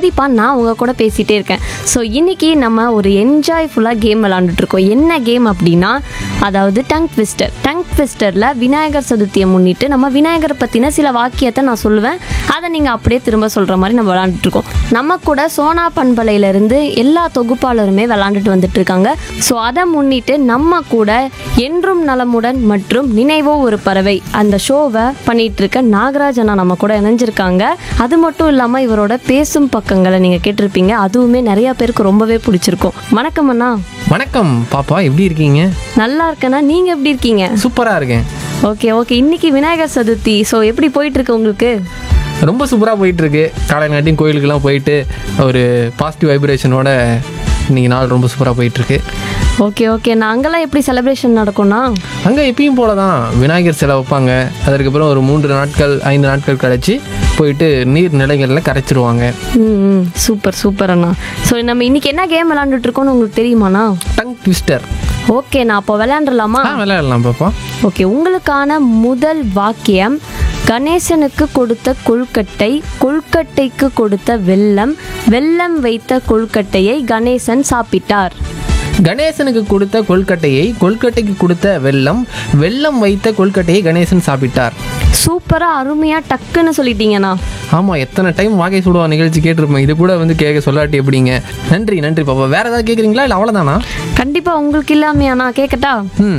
பிரதீபா நான் உங்க கூட பேசிட்டே இருக்கேன் ஸோ இன்னைக்கு நம்ம ஒரு என்ஜாய்ஃபுல்லாக கேம் விளாண்டுட்டு இருக்கோம் என்ன கேம் அப்படின்னா அதாவது டங் ட்விஸ்டர் டங் ட்விஸ்டரில் விநாயகர் சதுர்த்தியை முன்னிட்டு நம்ம விநாயகரை பற்றின சில வாக்கியத்தை நான் சொல்லுவேன் அதை நீங்கள் அப்படியே திரும்ப சொல்கிற மாதிரி நம்ம விளாண்டுட்டு இருக்கோம் நம்ம கூட சோனா பண்பலையிலேருந்து எல்லா தொகுப்பாளருமே விளாண்டுட்டு வந்துட்டு இருக்காங்க ஸோ அதை முன்னிட்டு நம்ம கூட என்றும் நலமுடன் மற்றும் நினைவோ ஒரு பறவை அந்த ஷோவை பண்ணிட்டு இருக்க நாகராஜ் அண்ணா நம்ம கூட இணைஞ்சிருக்காங்க அது மட்டும் இல்லாமல் இவரோட பேசும் பக்கங்களை நீங்கள் கேட்டிருப்பீங்க அதுவுமே நிறைய பேருக்கு ரொம்பவே பிடிச்சிருக்கும் வணக்கம் அண்ணா வணக்கம் பாப்பா எப்படி இருக்கீங்க நல்லா இருக்கேண்ணா நீங்கள் எப்படி இருக்கீங்க சூப்பராக இருக்கேன் ஓகே ஓகே இன்னைக்கு விநாயகர் சதுர்த்தி ஸோ எப்படி போயிட்டு இருக்கு உங்களுக்கு ரொம்ப சூப்பராக போயிட்டு இருக்கு காலை நாட்டியும் கோயிலுக்கெல்லாம் போயிட்டு ஒரு பாசிட்டிவ் வைப்ரேஷனோட இன்னைக்கு நாள் ரொம்ப சூப்பராக போயிட்டு இருக்கு ஓகே ஓகே நான் அங்கெல்லாம் எப்படி செலிப்ரேஷன் நடக்கும்னா அங்கே எப்பயும் போல தான் விநாயகர் சிலை வைப்பாங்க அதற்கப்புறம் ஒரு மூன்று நாட்கள் ஐந்து நாட்கள் கழிச்சு போயிட்டு நீர் நிலைகளில் கரைச்சிருவாங்க ம் ம், சூப்பர் சூப்பர் அண்ணா ஸோ நம்ம இன்னைக்கு என்ன கேம் விளாண்டுட்டு இருக்கோம்னு உங்களுக்கு தெரியுமாண்ணா டங் ட்விஸ்டர் ஓகே நான் அப்போ விளையாண்டுலாமா ஆ விளையாடலாம் பாப்பா ஓகே உங்களுக்கான முதல் வாக்கியம் கணேசனுக்கு கொடுத்த கொழுக்கட்டை கொழுக்கட்டைக்கு கொடுத்த வெல்லம் வெல்லம் வைத்த கொழுக்கட்டையை கணேசன் சாப்பிட்டார் கணேசனுக்கு கொடுத்த கொல்கட்டையை கொல்கட்டைக்கு கொடுத்த வெல்லம் வெல்லம் வைத்த கொல்கட்டையை கணேசன் சாப்பிட்டார் சூப்பரா அருமையா டக்குன்னு சொல்லிட்டீங்கண்ணா ஆமாம் எத்தனை டைம் வாகை சுடுவா நிகழ்ச்சி கேட்டிருப்பேன் இது கூட வந்து கேட்க சொல்லாட்டி எப்படிங்க நன்றி நன்றி பாப்பா வேற ஏதாவது கேட்குறீங்களா இல்லை அவ்வளோதானா கண்டிப்பா உங்களுக்கு இல்லாமையாண்ணா கேட்கட்டா ம்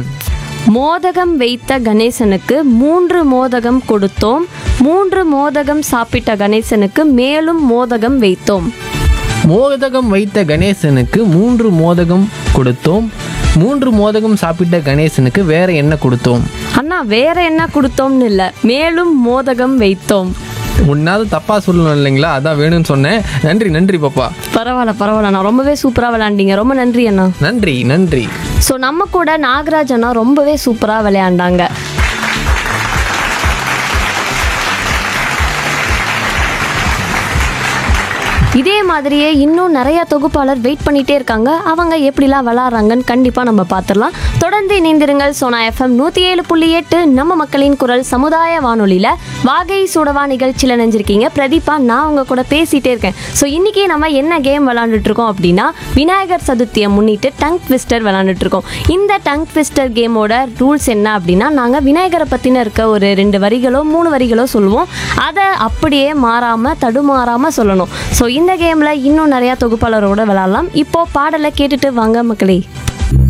மோதகம் வைத்த கணேசனுக்கு மூன்று மோதகம் கொடுத்தோம் மூன்று மோதகம் சாப்பிட்ட கணேசனுக்கு மேலும் மோதகம் வைத்தோம் மோதகம் வைத்த கணேசனுக்கு மூன்று மோதகம் கொடுத்தோம் மூன்று மோதகம் சாப்பிட்ட கணேசனுக்கு வேற என்ன கொடுத்தோம் அண்ணா வேற என்ன கொடுத்தோம்னு இல்லை மேலும் மோதகம் வைத்தோம் உன்னாவது தப்பாக சொல்லணும் இல்லைங்களா அதான் வேணும்னு சொன்னேன் நன்றி நன்றி பாப்பா பரவாயில்ல பரவாயில்ல அண்ணா ரொம்பவே சூப்பராக விளையாண்டீங்க ரொம்ப நன்றி அண்ணா நன்றி நன்றி ஸோ நம்ம கூட நாகராஜ் அண்ணா ரொம்பவே சூப்பராக விளையாண்டாங்க இதே மாதிரியே இன்னும் நிறைய தொகுப்பாளர் வெயிட் பண்ணிட்டே இருக்காங்க அவங்க எப்படிலாம் விளாட்றாங்கன்னு கண்டிப்பாக நம்ம பார்த்துடலாம் தொடர்ந்து இணைந்திருங்கள் சோனா எஃப்எம் நூற்றி ஏழு புள்ளி எட்டு நம்ம மக்களின் குரல் சமுதாய வானொலியில் வாகை சுடவா நிகழ்ச்சியில் நினைஞ்சிருக்கீங்க பிரதீபா நான் உங்க கூட பேசிட்டே இருக்கேன் ஸோ இன்னைக்கு நம்ம என்ன கேம் விளாண்டுட்டு இருக்கோம் அப்படின்னா விநாயகர் சதுர்த்தியை முன்னிட்டு டங் ட்விஸ்டர் விளாண்டுட்டு இருக்கோம் இந்த டங் ட்விஸ்டர் கேமோட ரூல்ஸ் என்ன அப்படின்னா நாங்கள் விநாயகரை பற்றின இருக்க ஒரு ரெண்டு வரிகளோ மூணு வரிகளோ சொல்லுவோம் அதை அப்படியே மாறாமல் தடுமாறாமல் சொல்லணும் ஸோ இந்த கேமில் இன்னும் நிறையா தொகுப்பாளரோட விளாட்லாம் இப்போ பாடலை கேட்டுட்டு வாங்க மக்களே